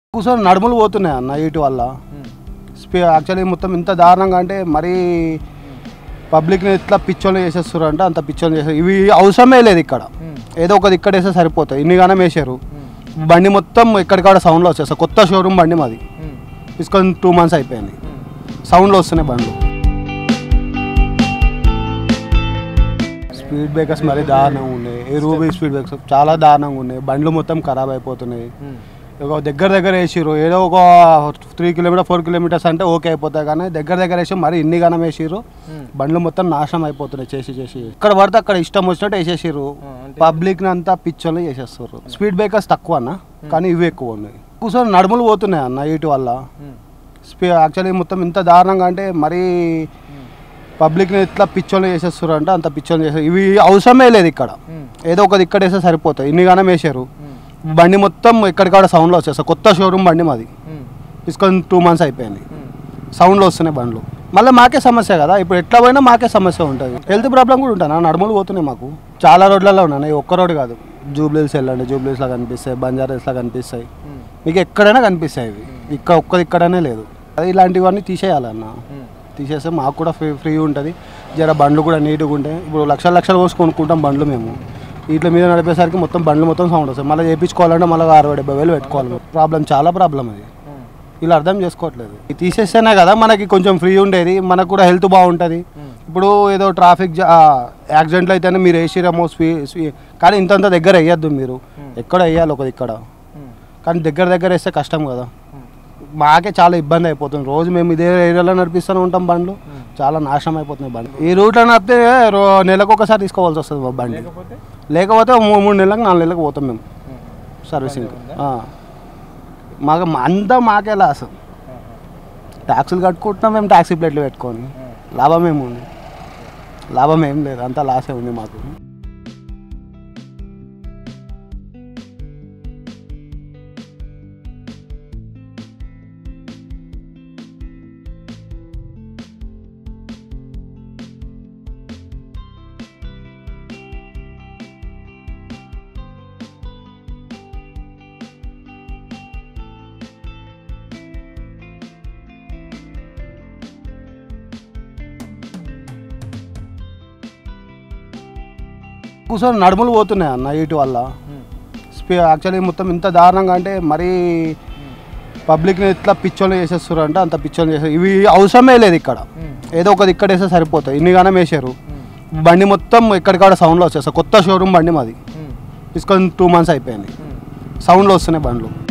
కూర్చొని నడుములు పోతున్నాయి అన్న వీటి వల్ల స్పీ యాక్చువల్లీ మొత్తం ఇంత దారుణంగా అంటే మరీ పబ్లిక్ని ఇట్లా పిచ్చోళ్ళు చేసేస్తారు అంటే అంత పిచ్చోళ్ళు చేస్తారు ఇవి అవసరమే లేదు ఇక్కడ ఏదో ఒకటి ఇక్కడ వేస్తే సరిపోతాయి ఇన్ని గానం వేసారు బండి మొత్తం ఎక్కడికాడ సౌండ్లో వచ్చేస్తాయి కొత్త షోరూమ్ బండి మాది తీసుకొని టూ మంత్స్ అయిపోయింది సౌండ్లో వస్తున్నాయి బండ్లు స్పీడ్ బ్రేకర్స్ మరీ దారుణంగా ఉన్నాయి ఏ రూబీ స్పీడ్ బ్రేకర్స్ చాలా దారుణంగా ఉన్నాయి బండ్లు మొత్తం ఖరాబ్ అయిపోతున్నాయి ఒక దగ్గర దగ్గర వేసిర్రు ఏదో ఒక త్రీ కిలోమీటర్ ఫోర్ కిలోమీటర్స్ అంటే ఓకే అయిపోతాయి కానీ దగ్గర దగ్గర వేసి మరి ఇన్ని గానం వేసిర్రు బండ్లు మొత్తం నాశనం అయిపోతున్నాయి చేసి చేసి ఇక్కడ పడితే అక్కడ ఇష్టం వచ్చినట్టు వేసేసిర్రు పబ్లిక్ అంతా పిచ్చోళ్ళు చేసేస్తారు స్పీడ్ బ్రేకర్స్ తక్కువ అన్న కానీ ఇవి ఎక్కువ ఉన్నాయి కూర్చొని నడుములు పోతున్నాయి అన్న వీటి వల్ల స్పీ యాక్చువల్లీ మొత్తం ఇంత దారుణంగా అంటే మరీ పబ్లిక్ని ఇట్లా పిచ్చోళ్ళు చేసేస్తారు అంటే అంత పిచ్చోళ్ళు చేస్తారు ఇవి అవసరమే లేదు ఇక్కడ ఏదో ఒకటి ఇక్కడ వేస్తే సరిపోతాయి ఇన్ని గానం వేసారు బండి మొత్తం ఎక్కడికాడ సౌండ్లో వచ్చేస్తాయి కొత్త షోరూమ్ బండి మాది తీసుకొని టూ మంత్స్ అయిపోయింది సౌండ్లో వస్తున్నాయి బండ్లు మళ్ళీ మాకే సమస్య కదా ఇప్పుడు ఎట్లా పోయినా మాకే సమస్య ఉంటుంది హెల్త్ ప్రాబ్లం కూడా ఉంటాను నడుములు పోతున్నాయి మాకు చాలా రోడ్లలో ఉన్నాయి ఒక్క రోడ్ కాదు జూబ్లీస్ వెళ్ళండి జూబ్లీస్లో కనిపిస్తాయి బంజారాస్లో కనిపిస్తాయి మీకు ఎక్కడైనా కనిపిస్తాయి ఇవి ఇక్కడ ఒక్కది ఇక్కడనే లేదు అది ఇలాంటివన్నీ తీసేయాలన్న తీసేస్తే మాకు కూడా ఫ్రీ ఫ్రీ ఉంటుంది జర బండ్లు కూడా నీట్గా ఉంటాయి ఇప్పుడు లక్షల లక్షలు పోసి కొనుక్కుంటాం బండ్లు మేము వీటి మీద నడిపేసరికి మొత్తం బండ్లు మొత్తం సౌండ్ వస్తాయి మళ్ళీ చేయించుకోవాలంటే మళ్ళీ అరవై డెబ్బై వేలు పెట్టుకోవాలి ప్రాబ్లం చాలా ప్రాబ్లం అది వీళ్ళు అర్థం చేసుకోవట్లేదు ఇది తీసేస్తేనే కదా మనకి కొంచెం ఫ్రీ ఉండేది మనకు కూడా హెల్త్ బాగుంటుంది ఇప్పుడు ఏదో ట్రాఫిక్ యాక్సిడెంట్లు అయితేనే మీరు వేసిరేమో స్వీ స్వీ కానీ ఇంతంత దగ్గర వేయద్దు మీరు ఎక్కడ వేయాలి ఒకది ఇక్కడ కానీ దగ్గర దగ్గర వేస్తే కష్టం కదా మాకే చాలా ఇబ్బంది అయిపోతుంది రోజు మేము ఇదే ఏరియాలో నడిపిస్తూనే ఉంటాం బండ్లు చాలా నాశనం అయిపోతున్నాయి బండ్లు ఈ రూట్లో నడిపితే రో నెలకు ఒకసారి తీసుకోవాల్సి వస్తుంది మా బండి లేకపోతే మూడు మూడు నెలలకు నాలుగు నెలలకు పోతాం మేము సర్వీసింగ్ మాకు అంతా మాకే లాస్ ట్యాక్సులు కట్టుకుంటున్నాం మేము ట్యాక్సీ ప్లేట్లు పెట్టుకొని లాభం ఏముంది లాభం ఏం లేదు అంతా లాసే ఉంది మాకు కూర్చొని నడుములు పోతున్నాయి అన్న వీటి వల్ల స్పీ యాక్చువల్లీ మొత్తం ఇంత దారుణంగా అంటే మరీ పబ్లిక్ని ఇట్లా పిచ్చోళ్ళు చేసేస్తారు అంటే అంత పిచ్చోళ్ళు చేస్తారు ఇవి అవసరమే లేదు ఇక్కడ ఏదో ఒకటి ఇక్కడ వేస్తే సరిపోతాయి ఇన్ని గానం వేసారు బండి మొత్తం ఎక్కడికాడ సౌండ్లో వచ్చేస్తాయి కొత్త షోరూమ్ బండి మాది తీసుకొని టూ మంత్స్ అయిపోయింది సౌండ్లో వస్తున్నాయి బండ్లు